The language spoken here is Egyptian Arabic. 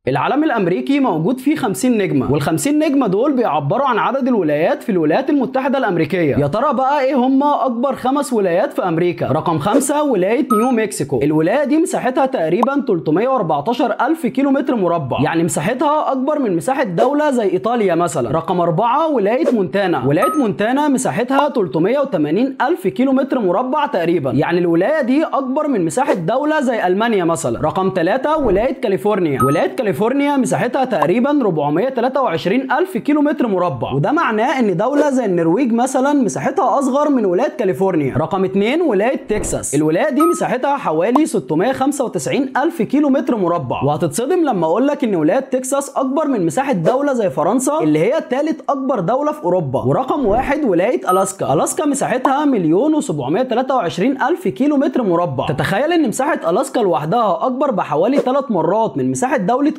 العلم الامريكي موجود فيه 50 نجمه وال 50 نجمه دول بيعبروا عن عدد الولايات في الولايات المتحده الامريكيه يا ترى بقى ايه هم اكبر خمس ولايات في امريكا رقم خمسة ولايه نيو مكسيكو الولايه دي مساحتها تقريبا 314 الف كيلو متر مربع يعني مساحتها اكبر من مساحه دوله زي ايطاليا مثلا رقم أربعة ولايه مونتانا ولايه مونتانا مساحتها 380 الف كيلو متر مربع تقريبا يعني الولايه دي اكبر من مساحه دوله زي المانيا مثلا رقم ثلاثة ولايه كاليفورنيا ولايه كاليفورنيا مساحتها تقريبا 423 الف كيلو متر مربع وده معناه ان دوله زي النرويج مثلا مساحتها اصغر من ولايه كاليفورنيا رقم 2 ولايه تكساس الولايه دي مساحتها حوالي 695 الف كيلو متر مربع وهتتصدم لما اقول لك ان ولايه تكساس اكبر من مساحه دوله زي فرنسا اللي هي ثالث اكبر دوله في اوروبا ورقم واحد ولايه الاسكا الاسكا مساحتها مليون و723 الف كيلو متر مربع تتخيل ان مساحه الاسكا لوحدها اكبر بحوالي 3 مرات من مساحه دوله